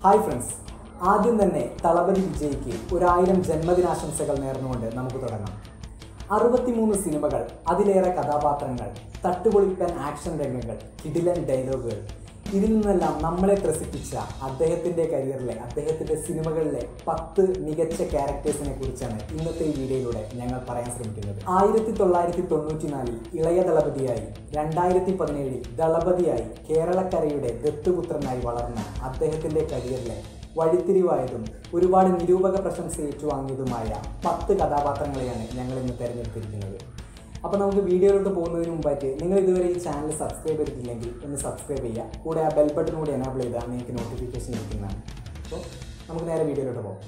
Hi friends ആദ്യം തന്നെ തളപതി വിജയ്ക്ക് ഒരായിരം ജന്മദിനാശംസകൾ നേർന്നുകൊണ്ട് നമുക്ക് തുടങ്ങാം അറുപത്തിമൂന്ന് സിനിമകൾ അതിലേറെ കഥാപാത്രങ്ങൾ തട്ടുപൊളിപ്പൻ ആക്ഷൻ രംഗങ്ങൾ കിടിലൻ ഡയലോഗുകൾ ഇതിൽ നിന്നെല്ലാം നമ്മളെ ത്രസിപ്പിച്ച അദ്ദേഹത്തിൻ്റെ കരിയറിലെ അദ്ദേഹത്തിൻ്റെ സിനിമകളിലെ പത്ത് മികച്ച ക്യാരക്ടേഴ്സിനെ കുറിച്ചാണ് ഇന്നത്തെ ഈ വീഡിയോയിലൂടെ ഞങ്ങൾ പറയാൻ ശ്രമിക്കുന്നത് ആയിരത്തി തൊള്ളായിരത്തി തൊണ്ണൂറ്റിനാലിൽ ഇളയ ദളപതിയായി രണ്ടായിരത്തി പതിനേഴിൽ ദളപതിയായി കേരളക്കരയുടെ ദത്തുപുത്രനായി വളർന്ന അദ്ദേഹത്തിൻ്റെ കരിയറിലെ വഴിത്തിരിവായതും ഒരുപാട് നിരൂപക പ്രശംസ ഏറ്റുവാങ്ങിയതുമായ പത്ത് കഥാപാത്രങ്ങളെയാണ് ഞങ്ങൾ ഇന്ന് തിരഞ്ഞെടുത്തിരിക്കുന്നത് അപ്പോൾ നമുക്ക് വീഡിയോയിലോട്ട് പോകുന്നതിന് മുമ്പായിട്ട് നിങ്ങൾ ഇതുവരെ ഈ ചാനൽ സബ്സ്ക്രൈബ് ചെയ്തിട്ടില്ലെങ്കിൽ ഒന്ന് സബ്സ്ക്രൈബ് ചെയ്യുക കൂടെ ആ ബെൽ ബട്ടൺ കൂടി എനാബിൾ ചെയ്താൽ നിങ്ങൾക്ക് നോട്ടിഫിക്കേഷൻ ലഭിക്കുന്നതാണ് അപ്പോൾ നമുക്ക് നേരെ വീഡിയോയിലോട്ട് പോകാം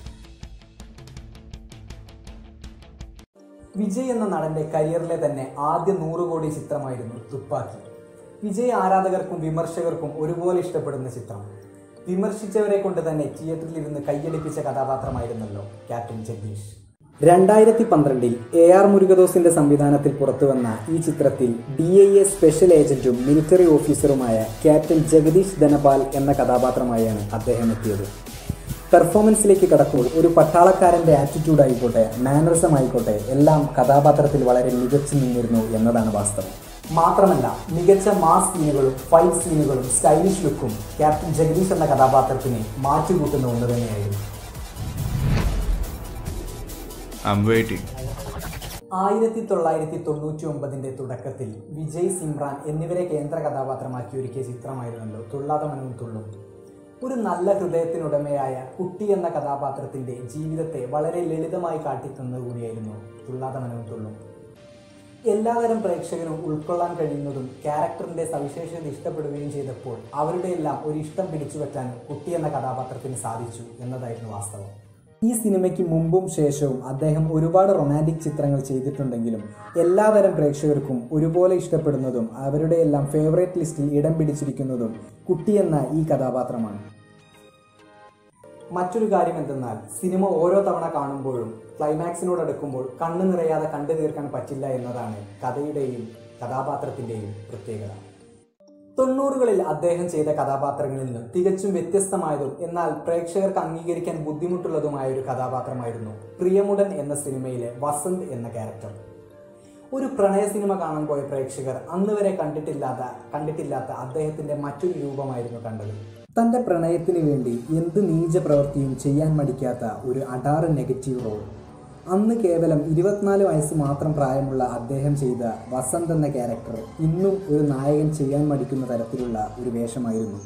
വിജയ് എന്ന നടന്റെ കരിയറിലെ തന്നെ ആദ്യ നൂറ് കോടി ചിത്രമായിരുന്നു തുപ്പാക്കി വിജയ് ആരാധകർക്കും വിമർശകർക്കും ഒരുപോലെ ഇഷ്ടപ്പെടുന്ന ചിത്രം വിമർശിച്ചവരെ കൊണ്ട് തന്നെ തിയേറ്ററിൽ ഇരുന്ന് കയ്യടിപ്പിച്ച കഥാപാത്രമായിരുന്നല്ലോ ക്യാപ്റ്റൻ ജഗദീഷ് രണ്ടായിരത്തി പന്ത്രണ്ടിൽ എ ആർ മുരുകദോസിന്റെ സംവിധാനത്തിൽ പുറത്തുവന്ന ഈ ചിത്രത്തിൽ ഡി ഐ എ സ്പെഷ്യൽ ഏജന്റും മിലിറ്ററി ഓഫീസറുമായ ക്യാപ്റ്റൻ ജഗദീഷ് ധനപാൽ എന്ന കഥാപാത്രമായാണ് അദ്ദേഹം എത്തിയത് പെർഫോമൻസിലേക്ക് കടക്കുമ്പോൾ ഒരു പട്ടാളക്കാരന്റെ ആറ്റിറ്റ്യൂഡ് ആയിക്കോട്ടെ മാനറിസം ആയിക്കോട്ടെ എല്ലാം കഥാപാത്രത്തിൽ വളരെ മികച്ചു നിന്നിരുന്നു എന്നതാണ് വാസ്തവം മാത്രമല്ല മികച്ച മാസ് സീനുകളും ഫൈറ്റ് സീനുകളും സ്റ്റൈലിഷ് ലുക്കും ക്യാപ്റ്റൻ ജഗദീഷ് എന്ന കഥാപാത്രത്തിന് മാറ്റുകൂട്ടുന്ന ഒന്ന് തന്നെയായിരുന്നു I'm waiting. ആയിരത്തി തൊള്ളായിരത്തി തൊണ്ണൂറ്റി ഒമ്പതിന്റെ തുടക്കത്തിൽ വിജയ് സിമ്രാൻ എന്നിവരെ കേന്ദ്ര കഥാപാത്രമാക്കി ഒരുക്കിയ ചിത്രമായിരുന്നല്ലോ തുള്ളാത മനവും തുള്ളും ഒരു നല്ല ഹൃദയത്തിനുടമയായ കുട്ടി എന്ന കഥാപാത്രത്തിന്റെ ജീവിതത്തെ വളരെ ലളിതമായി കാട്ടിത്തന്നത് കൂടിയായിരുന്നു തുള്ളാത മനവും തുള്ളും എല്ലാതരം പ്രേക്ഷകരും ഉൾക്കൊള്ളാൻ കഴിയുന്നതും ക്യാരക്ടറിന്റെ സവിശേഷത ഇഷ്ടപ്പെടുകയും ചെയ്തപ്പോൾ അവരുടെ എല്ലാം ഒരു ഇഷ്ടം പിടിച്ചുപറ്റാൻ കുട്ടി എന്ന കഥാപാത്രത്തിന് സാധിച്ചു എന്നതായിരുന്നു വാസ്തവം ഈ സിനിമയ്ക്ക് മുമ്പും ശേഷവും അദ്ദേഹം ഒരുപാട് റൊമാൻറ്റിക് ചിത്രങ്ങൾ ചെയ്തിട്ടുണ്ടെങ്കിലും എല്ലാതരം പ്രേക്ഷകർക്കും ഒരുപോലെ ഇഷ്ടപ്പെടുന്നതും അവരുടെ എല്ലാം ഫേവറേറ്റ് ലിസ്റ്റിൽ ഇടം പിടിച്ചിരിക്കുന്നതും കുട്ടി എന്ന ഈ കഥാപാത്രമാണ് മറ്റൊരു കാര്യം എന്തെന്നാൽ സിനിമ ഓരോ തവണ കാണുമ്പോഴും ക്ലൈമാക്സിനോട് അടുക്കുമ്പോൾ കണ്ണു നിറയാതെ കണ്ടു തീർക്കാൻ പറ്റില്ല എന്നതാണ് കഥയുടെയും കഥാപാത്രത്തിൻ്റെയും പ്രത്യേകത തൊണ്ണൂറുകളിൽ അദ്ദേഹം ചെയ്ത കഥാപാത്രങ്ങളിൽ നിന്ന് തികച്ചും വ്യത്യസ്തമായതും എന്നാൽ പ്രേക്ഷകർക്ക് അംഗീകരിക്കാൻ ബുദ്ധിമുട്ടുള്ളതുമായ ഒരു കഥാപാത്രമായിരുന്നു പ്രിയമുടൻ എന്ന സിനിമയിലെ വസന്ത് എന്ന ക്യാരക്ടർ ഒരു പ്രണയ സിനിമ കാണാൻ പോയ പ്രേക്ഷകർ അന്ന് വരെ കണ്ടിട്ടില്ലാത്ത കണ്ടിട്ടില്ലാത്ത അദ്ദേഹത്തിന്റെ മറ്റൊരു രൂപമായിരുന്നു കണ്ടത് തന്റെ പ്രണയത്തിന് വേണ്ടി എന്ത് നീച പ്രവൃത്തിയും ചെയ്യാൻ മടിക്കാത്ത ഒരു അടാറ് നെഗറ്റീവ് റോൾ അന്ന് കേവലം ഇരുപത്തിനാല് വയസ്സ് മാത്രം പ്രായമുള്ള അദ്ദേഹം ചെയ്ത വസന്ത് എന്ന ക്യാരക്ടർ ഇന്നും ഒരു നായകൻ ചെയ്യാൻ മടിക്കുന്ന തരത്തിലുള്ള ഒരു വേഷമായിരുന്നു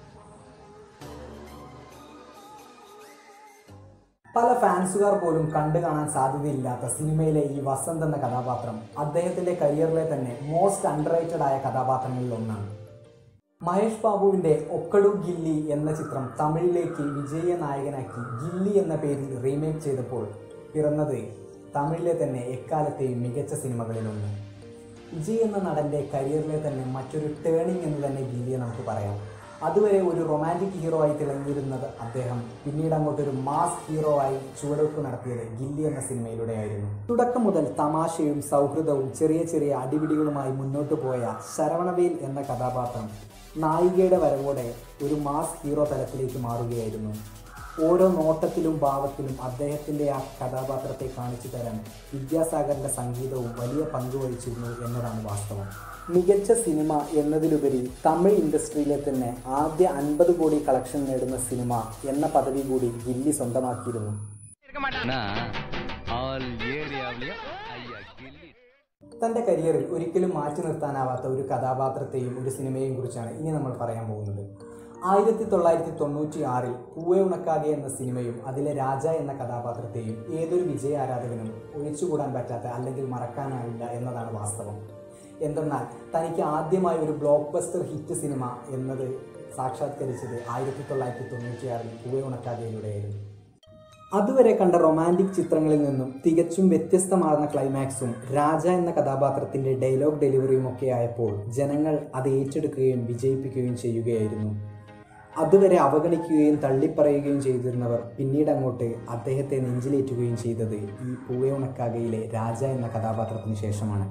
പല ഫാൻസുകാർ പോലും കണ്ടു കാണാൻ സാധ്യതയില്ലാത്ത സിനിമയിലെ ഈ വസന്ത് എന്ന കഥാപാത്രം അദ്ദേഹത്തിന്റെ കരിയറിലെ തന്നെ മോസ്റ്റ് അണ്ടർറേറ്റഡ് ആയ കഥാപാത്രങ്ങളിൽ ഒന്നാണ് മഹേഷ് ബാബുവിന്റെ ഒക്കടു ഗില്ലി എന്ന ചിത്രം തമിഴിലേക്ക് വിജയ നായകനാക്കി ഗില്ലി എന്ന പേരിൽ റീമേക്ക് ചെയ്തപ്പോൾ പിറന്നത് തമിഴിലെ തന്നെ എക്കാലത്തെയും മികച്ച സിനിമകളിലൊന്ന് വിജയ് എന്ന നടന്റെ കരിയറിലെ തന്നെ മറ്റൊരു ടേണിംഗ് എന്ന് തന്നെ ഗില്ലിയെ നമുക്ക് പറയാം അതുവരെ ഒരു റൊമാൻറ്റിക് ഹീറോ ആയി തിളങ്ങിയിരുന്നത് അദ്ദേഹം പിന്നീട് അങ്ങോട്ടൊരു മാസ് ഹീറോ ആയി ചുവടുവെപ്പ് നടത്തിയത് ഗില്ലി എന്ന സിനിമയിലൂടെയായിരുന്നു തുടക്കം മുതൽ തമാശയും സൗഹൃദവും ചെറിയ ചെറിയ അടിപിടികളുമായി മുന്നോട്ട് പോയ ശരവണവേൽ എന്ന കഥാപാത്രം നായികയുടെ വരവോടെ ഒരു മാസ് ഹീറോ തലത്തിലേക്ക് മാറുകയായിരുന്നു ഓരോ നോട്ടത്തിലും ഭാവത്തിലും അദ്ദേഹത്തിൻ്റെ ആ കഥാപാത്രത്തെ കാണിച്ചു തരാൻ വിദ്യാസാഗറിൻ്റെ സംഗീതവും വലിയ പങ്ക് വഹിച്ചിരുന്നു എന്നതാണ് വാസ്തവം മികച്ച സിനിമ എന്നതിലുപരി തമിഴ് ഇൻഡസ്ട്രിയിലെ തന്നെ ആദ്യ അൻപത് കോടി കളക്ഷൻ നേടുന്ന സിനിമ എന്ന പദവി കൂടി ഗില്ലി സ്വന്തമാക്കിയിരുന്നു ஆல் ஏரியாவிலையும் ஐயா கில்லி തൻ്റെ കരിയറിൽ ഒരിക്കലും മാറ്റി നിർത്താനാവാത്ത ഒരു കഥാപാത്രത്തെയും ഒരു സിനിമയെയും കുറിച്ചാണ് ഇനി നമ്മൾ പറയാൻ പോകുന്നത് ആയിരത്തി തൊള്ളായിരത്തി തൊണ്ണൂറ്റി ആറിൽ പൂവെ ഉണക്കാകെ എന്ന സിനിമയും അതിലെ രാജ എന്ന കഥാപാത്രത്തെയും ഏതൊരു വിജയ ആരാധകനും ഒഴിച്ചുകൂടാൻ പറ്റാത്ത അല്ലെങ്കിൽ മറക്കാനാവില്ല എന്നതാണ് വാസ്തവം എന്തെന്നാൽ തനിക്ക് ആദ്യമായി ഒരു ബ്ലോക്ക് ബസ്റ്റർ ഹിറ്റ് സിനിമ എന്നത് സാക്ഷാത്കരിച്ചത് ആയിരത്തി തൊള്ളായിരത്തി തൊണ്ണൂറ്റി ആറിൽ പൂവെ ഉണക്കാകയിലൂടെയായിരുന്നു അതുവരെ കണ്ട റൊമാൻറ്റിക് ചിത്രങ്ങളിൽ നിന്നും തികച്ചും വ്യത്യസ്തമാർന്ന ക്ലൈമാക്സും രാജ എന്ന കഥാപാത്രത്തിന്റെ ഡയലോഗ് ഡെലിവറിയും ഒക്കെ ആയപ്പോൾ ജനങ്ങൾ അത് ഏറ്റെടുക്കുകയും വിജയിപ്പിക്കുകയും ചെയ്യുകയായിരുന്നു അതുവരെ അവഗണിക്കുകയും തള്ളിപ്പറയുകയും ചെയ്തിരുന്നവർ പിന്നീട് അങ്ങോട്ട് അദ്ദേഹത്തെ നെഞ്ചിലേറ്റുകയും ചെയ്തത് ഈ പൂവയുണക്കാകയിലെ രാജ എന്ന കഥാപാത്രത്തിന് ശേഷമാണ്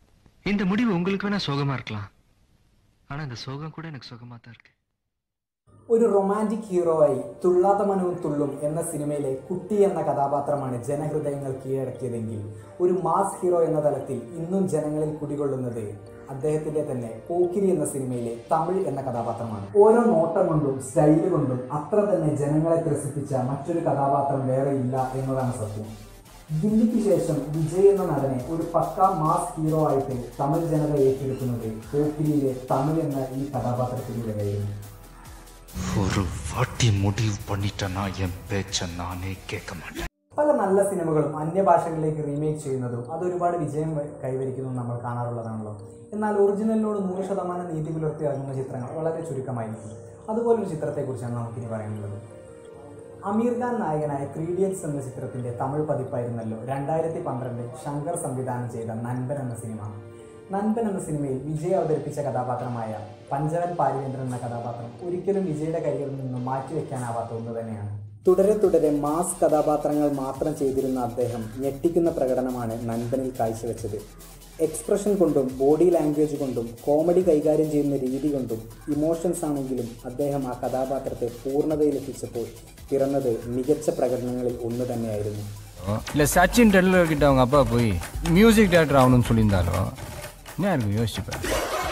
இந்த முடிவு உங்களுக்கு வேணா சோகமா இருக்கலாம் ஆனா இந்த சோகம் கூட எனக்கு சுகமா தான் இருக்கு ഒരു റൊമാൻറ്റിക് ഹീറോയായി തുള്ളാത്ത മനവും തുള്ളും എന്ന സിനിമയിലെ കുട്ടി എന്ന കഥാപാത്രമാണ് ജനഹൃദയങ്ങൾ കീഴടക്കിയതെങ്കിൽ ഒരു മാസ് ഹീറോ എന്ന തലത്തിൽ ഇന്നും ജനങ്ങളിൽ കുടികൊള്ളുന്നത് അദ്ദേഹത്തിന്റെ തന്നെ പോക്കിരി എന്ന സിനിമയിലെ തമിഴ് എന്ന കഥാപാത്രമാണ് ഓരോ നോട്ടം കൊണ്ടും സ്റ്റൈല് കൊണ്ടും അത്ര തന്നെ ജനങ്ങളെ ത്രസിപ്പിച്ച മറ്റൊരു കഥാപാത്രം വേറെ ഇല്ല എന്നതാണ് സത്യം ദില്ലിക്ക് ശേഷം വിജയ് എന്ന നടനെ ഒരു പക്കാ മാസ് ഹീറോ ആയിട്ട് തമിഴ് ജനത ഏറ്റെടുക്കുന്നത് പോക്കിരിയിലെ തമിഴ് എന്ന ഈ കഥാപാത്രത്തിലൂടെയായിരുന്നു ஒரு வாட்டி முடிவு பண்ணிட்டேன்னா என் பேச்ச நானே கேட்க மாட்டேன் പല നല്ല സിനിമകളും അന്യഭാഷകളിലേക്ക് റീമേക്ക് ചെയ്യുന്നതും അത് ഒരുപാട് വിജയം വ- കൈവരിക്കുന്നതും നമ്മൾ കാണാറുള്ളതാണല്ലോ എന്നാൽ ഒറിജിനലിനോട് നൂറ് ശതമാനം നീതി പുലർത്തി ഇറങ്ങുന്ന ചിത്രങ്ങൾ വളരെ ചുരുക്കമായിരിക്കും അതുപോലൊരു ചിത്രത്തെക്കുറിച്ചാണ് നമുക്കിനി പറയാനുള്ളത് അമീർ ഖാൻ നായകനായ ത്രീ ഇഡിയറ്റ്സ് എന്ന ചിത്രത്തിന്റെ തമിഴ് പതിപ്പായിരുന്നല്ലോ രണ്ടായിരത്തി പന്ത്രണ്ടിൽ ശങ്കർ സംവിധാനം ചെയ്ത നൻപൻ എന്ന സിനിമ നൻപൻ എന്ന സിനിമയിൽ വിജയ് അവതരിപ്പിച്ച കഥാപാത്രമായ പഞ്ചവൻ പാരിവേന്ദ്രൻ എന്ന കഥാപാത്രം ഒരിക്കലും വിജയുടെ കരിയറിൽ നിന്നും മാറ്റിവെക്കാനാവാത്ത ഒന്ന് തന്നെയാണ് തുടരെ തുടരെ മാസ് കഥാപാത്രങ്ങൾ മാത്രം ചെയ്തിരുന്ന അദ്ദേഹം ഞെട്ടിക്കുന്ന പ്രകടനമാണ് നൻപനിൽ കാഴ്ചവെച്ചത് എക്സ്പ്രഷൻ കൊണ്ടും ബോഡി ലാംഗ്വേജ് കൊണ്ടും കോമഡി കൈകാര്യം ചെയ്യുന്ന രീതി കൊണ്ടും ഇമോഷൻസ് ആണെങ്കിലും അദ്ദേഹം ആ കഥാപാത്രത്തെ പൂർണ്ണതയിലെത്തിച്ചപ്പോൾ പിറന്നത് മികച്ച പ്രകടനങ്ങളിൽ ഒന്ന് തന്നെയായിരുന്നു இல்லை சச்சின் டெண்டுல்கர் கிட்ட அவங்க அப்பா போய் மியூசிக் டேரக்டர் ஆகணும்னு சொல்லியிருந்தாலும் என்ன இருக்கும் யோசிச்சுப்பேன்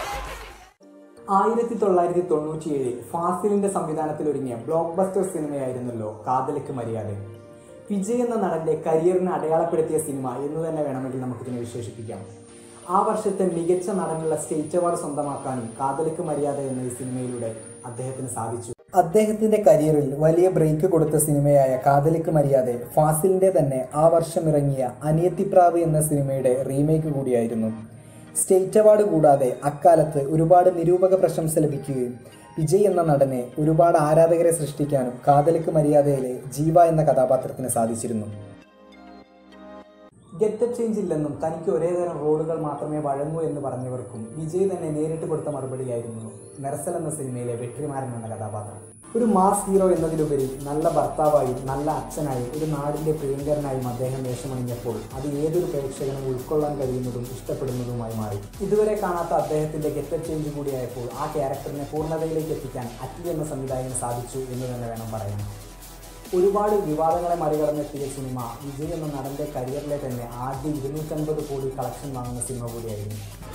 ആയിരത്തി തൊള്ളായിരത്തി തൊണ്ണൂറ്റിയേഴിൽ ഫാസിലിന്റെ സംവിധാനത്തിൽ ഒരുങ്ങിയ ബ്ലോക്ക് ബസ്റ്റർ സിനിമയായിരുന്നല്ലോ കാതലിക്ക് മര്യാദ വിജയ് എന്ന നടന്റെ കരിയറിനെ അടയാളപ്പെടുത്തിയ സിനിമ എന്ന് തന്നെ വേണമെങ്കിൽ നമുക്കിതിനെ വിശേഷിപ്പിക്കാം ആ വർഷത്തെ മികച്ച നടനുള്ള സ്റ്റേറ്റ് അവാർഡ് സ്വന്തമാക്കാനും കാതലിക്ക് മര്യാദ എന്ന ഈ സിനിമയിലൂടെ അദ്ദേഹത്തിന് സാധിച്ചു അദ്ദേഹത്തിന്റെ കരിയറിൽ വലിയ ബ്രേക്ക് കൊടുത്ത സിനിമയായ കാതലിക്ക് മര്യാദ ഫാസിലിന്റെ തന്നെ ആ വർഷം ഇറങ്ങിയ അനിയത്തിപ്രാവ് എന്ന സിനിമയുടെ റീമേക്ക് കൂടിയായിരുന്നു സ്റ്റേറ്റ് അവാർഡ് കൂടാതെ അക്കാലത്ത് ഒരുപാട് നിരൂപക പ്രശംസ ലഭിക്കുകയും വിജയ് എന്ന നടനെ ഒരുപാട് ആരാധകരെ സൃഷ്ടിക്കാനും കാതലിക്ക് മര്യാദയിലെ ജീവ എന്ന കഥാപാത്രത്തിന് സാധിച്ചിരുന്നു ഗെറ്റപ്പ് ചേഞ്ച് ഇല്ലെന്നും തനിക്ക് ഒരേ തരം റോളുകൾ മാത്രമേ വഴങ്ങൂ എന്ന് പറഞ്ഞവർക്കും വിജയ് തന്നെ നേരിട്ട് കൊടുത്ത മറുപടിയായിരുന്നു മെർസൽ എന്ന സിനിമയിലെ വെട്രിമാരൻ എന്ന കഥാപാത്രം ഒരു മാസ് ഹീറോ എന്നതിലുപരി നല്ല ഭർത്താവായും നല്ല അച്ഛനായും ഒരു നാടിന്റെ പ്രിയങ്കരനായും അദ്ദേഹം വേഷമണിഞ്ഞപ്പോൾ അത് ഏതൊരു പ്രേക്ഷകനും ഉൾക്കൊള്ളാൻ കഴിയുന്നതും ഇഷ്ടപ്പെടുന്നതുമായി മാറി ഇതുവരെ കാണാത്ത അദ്ദേഹത്തിന്റെ ഗെറ്റപ്പ് ചേഞ്ച് കൂടിയായപ്പോൾ ആ ക്യാരക്ടറിനെ പൂർണ്ണതയിലേക്ക് എത്തിക്കാൻ അറ്റ്ലി എന്ന സംവിധായകന് സാധിച്ചു എന്ന് തന്നെ വേണം പറയാൻ ഒരുപാട് വിവാദങ്ങളെ മറികടന്നെത്തിയ സിനിമ വിജയ് എന്ന നടന്റെ കരിയറിലെ തന്നെ ആദ്യ ഇരുന്നൂറ്റൻപത് കോടി കളക്ഷൻ വാങ്ങുന്ന സിനിമ കൂടിയായിരുന്നു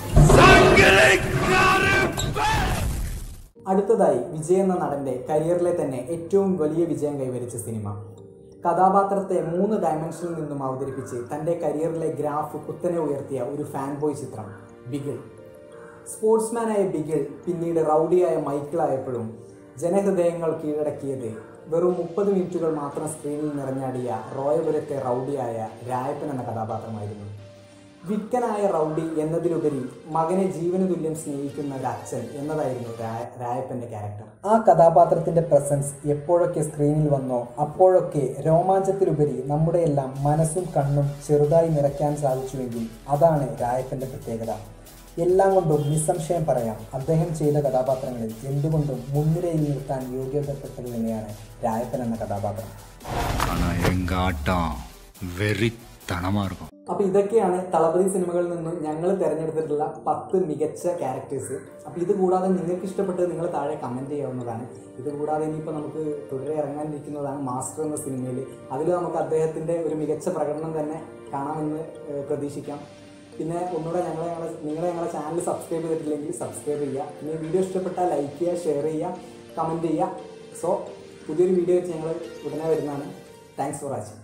അടുത്തതായി വിജയ് എന്ന നടന്റെ കരിയറിലെ തന്നെ ഏറ്റവും വലിയ വിജയം കൈവരിച്ച സിനിമ കഥാപാത്രത്തെ മൂന്ന് ഡയമെൻഷനിൽ നിന്നും അവതരിപ്പിച്ച് തൻ്റെ കരിയറിലെ ഗ്രാഫ് കുത്തനെ ഉയർത്തിയ ഒരു ഫാൻ ബോയ് ചിത്രം ബിഗിൾ സ്പോർട്സ്മാനായ ബിഗിൾ പിന്നീട് റൗഡിയായ മൈക്കിളായപ്പോഴും ജനഹൃദയങ്ങൾ കീഴടക്കിയത് വെറും മുപ്പത് മിനിറ്റുകൾ മാത്രം സ്ക്രീനിൽ നിറഞ്ഞാടിയ റോയപുരത്തെ റൗഡിയായ രായപ്പൻ എന്ന കഥാപാത്രമായിരുന്നു വിക്കനായ റൗഡി എന്നതിലുപരി മകനെ ജീവന് തുല്യം സ്നേഹിക്കുന്ന ഒരു അച്ഛൻ എന്നതായിരുന്നു രായ- രായപ്പന്റെ ക്യാരക്ടർ ആ കഥാപാത്രത്തിന്റെ പ്രസൻസ് എപ്പോഴൊക്കെ സ്ക്രീനിൽ വന്നോ അപ്പോഴൊക്കെ രോമാഞ്ചത്തിലുപരി നമ്മുടെ എല്ലാം മനസ്സും കണ്ണും ചെറുതായി നിറയ്ക്കാൻ സാധിച്ചുവെങ്കിൽ അതാണ് രായപ്പന്റെ പ്രത്യേകത എല്ലാം കൊണ്ടും നിസ്സംശയം പറയാം അദ്ദേഹം ചെയ്ത കഥാപാത്രങ്ങളിൽ എന്തുകൊണ്ടും മുൻനിരയിൽ നിർത്താൻ യോഗ്യതപ്പെട്ടത് തന്നെയാണ് രായപ്പൻ എന്ന കഥാപാത്രം ஆனா எங்க ஆட்டம் வெறித்தனமா இருக்கும் അപ്പൊ ഇതൊക്കെയാണ് തളപതി സിനിമകളിൽ നിന്നും ഞങ്ങൾ തിരഞ്ഞെടുത്തിട്ടുള്ള പത്ത് മികച്ച ക്യാരക്ടേഴ്സ് അപ്പൊ ഇത് കൂടാതെ നിങ്ങൾക്ക് ഇഷ്ടപ്പെട്ടത് നിങ്ങൾ താഴെ കമന്റ് ചെയ്യാവുന്നതാണ് ഇത് കൂടാതെ ഇനിയിപ്പോൾ നമുക്ക് തുടരെ ഇറങ്ങാനിരിക്കുന്നതാണ് മാസ്റ്റർ എന്ന സിനിമയിൽ അതിൽ നമുക്ക് അദ്ദേഹത്തിന്റെ ഒരു മികച്ച പ്രകടനം തന്നെ കാണാമെന്ന് ഏഹ്, പ്രതീക്ഷിക്കാം പിന്നെ ഒന്നുകൂടെ ഞങ്ങളെ ഞങ്ങളെ നിങ്ങളെ ഞങ്ങളെ ചാനൽ സബ്സ്ക്രൈബ് ചെയ്തിട്ടില്ലെങ്കിൽ സബ്സ്ക്രൈബ് ചെയ്യുക പിന്നെ വീഡിയോ ഇഷ്ടപ്പെട്ടാൽ ലൈക്ക് ചെയ്യുക ഷെയർ ചെയ്യുക കമൻറ്റ് ചെയ്യുക സോ പുതിയൊരു വീഡിയോ വെച്ച് ഞങ്ങൾ ഉടനെ വരുന്നതാണ് താങ്ക്സ് ഫോർ വാച്ചിങ്